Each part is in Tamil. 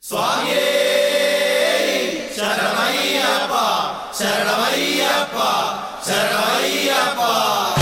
சுவாமியே சரணமையப்பா சரணமையப்பா சரணமையப்பா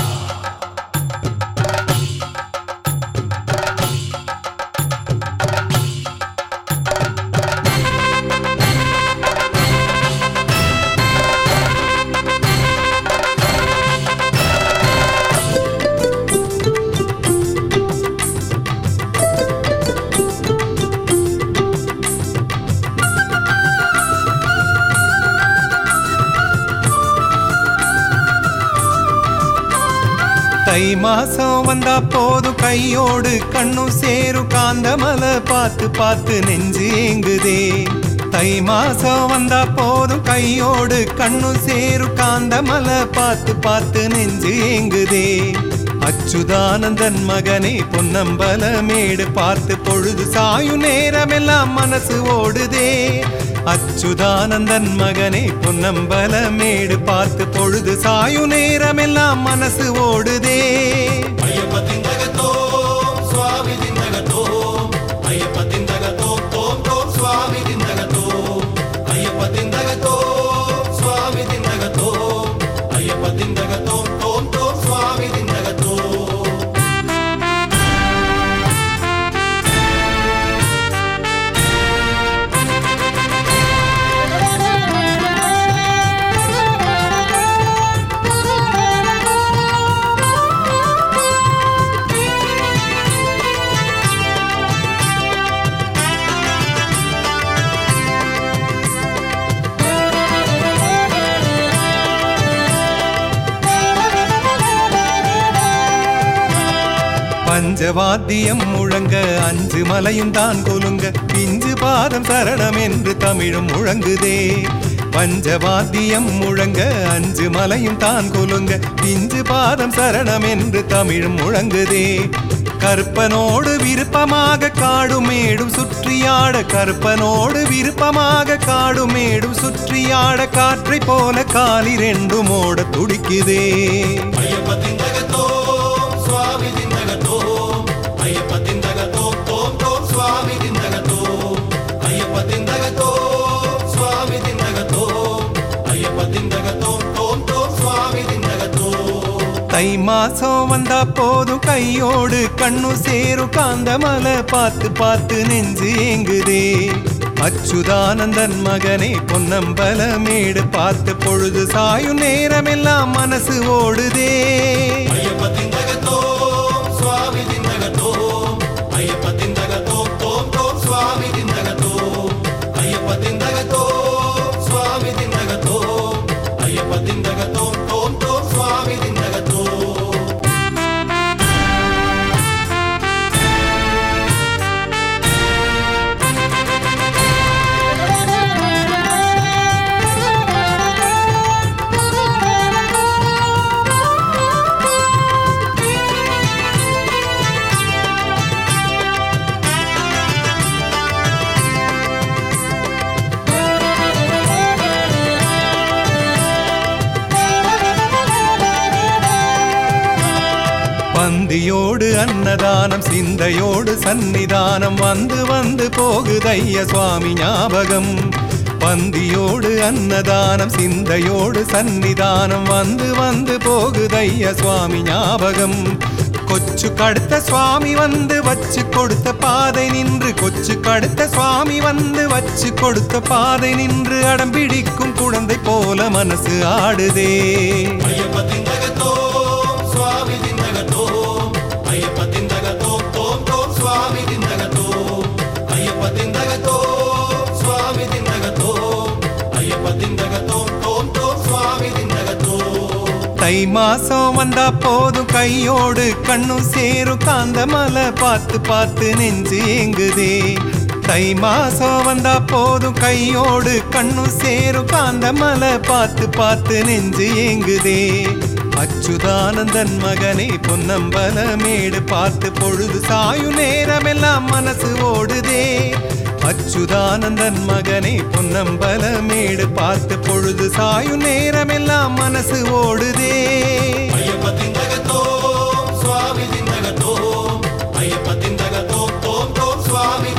தை மாசம் வந்தா போதும் கையோடு கண்ணும் சேரும் காந்தமலை பார்த்து பார்த்து நெஞ்சு ஏங்குதே தை மாசம் வந்தா போதும் கையோடு கண்ணும் சேரும் காந்தமலை பார்த்து பார்த்து நெஞ்சு ஏங்குதே அச்சுதானந்தன் மகனே பொன்னம்பல மேடு பார்த்து பொழுது சாயும் நேரமெல்லாம் மனசு ஓடுதே அச்சுதானந்தன் மகனே பொன்னம்பல மேடு பார்த்து பொழுது சாயும் நேரமெல்லாம் மனசு ஓடுதே ஐயப்ப திண்டகத்தோ சுவாமி திண்டகத்தோ ஐயப்ப திண்டகத்தோ தோம் தோம் சுவாமி திண்டகத்தோ ஐயப்ப திண்டகத்தோ சுவாமி திண்டகத்தோ ஐயப்ப திண்டகத்தோ தோம் தோம் சுவாமி திண்டகத்தோ பஞ்சவாத்தியம் முழங்க அஞ்சு மலையும் தான் கொலுங்க பிஞ்சு பாதம் சரணம் என்று தமிழும் முழங்குதே பஞ்சவாத்தியம் முழங்க அஞ்சு மலையும் தான் கொலுங்க பிஞ்சு பாதம் சரணம் என்று தமிழும் முழங்குதே கற்பனோடு விருப்பமாக காடும் மேடும் சுற்றியாட கற்பனோடு விருப்பமாக காடும் மேடும் சுற்றியாட காற்றை போல காலி ரெண்டும் ஓட துடிக்குதே ஐயப்ப திண்டகத்தோ சுவாமி திண்டகத்தோ ஐயப்ப திண்டகத்தோ தோம் தோம் சுவாமி திண்டகத்தோ ஐயப்ப திண்டகத்தோ சுவாமி திண்டகத்தோ ஐயப்ப திண்டகத்தோ தோம் தோம் சுவாமி திண்டகத்தோ தை மாசம் வந்தா போதும் கையோடு கண்ணு சேரும் காந்தமலை பார்த்து பார்த்து நெஞ்சு ஏங்குதே அச்சுதானந்தன் மகனே பொன்னம்பல மேடு பார்த்து பொழுது சாயும் நேரமெல்லாம் மனசு ஓடுதே ஐயப்ப திண்டகத்தோ சுவாமி திண்டகத்தோ ஐயப்ப திண்டகத்தோ தோம் தோம் சுவாமி திண்டகத்தோ ஐயப்ப திண்டகத்தோ சுவாமி திண்டகத்தோ ஐயப்ப திண்டகத்தோ தோம் தோம் சுவாமி திண்டகத்தோ பந்தியோடு அன்னதானம் சிந்தையோடு சந்நிதானம் வந்து வந்து போகுதைய சுவாமி ஞாபகம் பந்தியோடு அன்னதானம் சிந்தையோடு சந்நிதானம் வந்து வந்து போகுதைய சுவாமி ஞாபகம் கொச்சு கடுத்த சுவாமி வந்து வச்சு கொடுத்த பாதை நின்று கொச்சு கடுத்த சுவாமி வந்து வச்சு கொடுத்த பாதை நின்று அடம்பிடிக்கும் குழந்தை போல மனசு ஆடுதே ஐயப்ப திண்டகத்தோ சுவாமி திண்டகத்தோ ஐயப்ப திண்டகத்தோ தோம் தோம் சுவாமி திண்டகத்தோ ஐயப்ப திண்டகத்தோ சுவாமி திண்டகத்தோ ஐயப்ப திண்டகத்தோ தோம் தோம் சுவாமி திண்டகத்தோ தை மாசம் வந்தா போதும் கையோடு கண்ணும் சேரும் காந்தமலை பார்த்து பார்த்து நெஞ்சு ஏங்குதே தை மாசம் வந்தா போதும் கையோடு கண்ணும் சேரும் காந்தமலை பார்த்து பார்த்து நெஞ்சு ஏங்குதே அச்சுதானந்தன் மகனே பொன்னம்பல மேடு பார்த்து பொழுது சாயும் நேரமெல்லாம் மனசு ஓடுதே அச்சுதானந்தன் மகனே பொன்னம்பல மேடு பார்த்து பொழுது சாயும் நேரமெல்லாம் மனசு ஓடுதே ஐயப்ப திண்டகத்தோ சுவாமி திண்டகத்தோ ஐயப்ப திண்டகத்தோ தோம் தோம் சுவாமி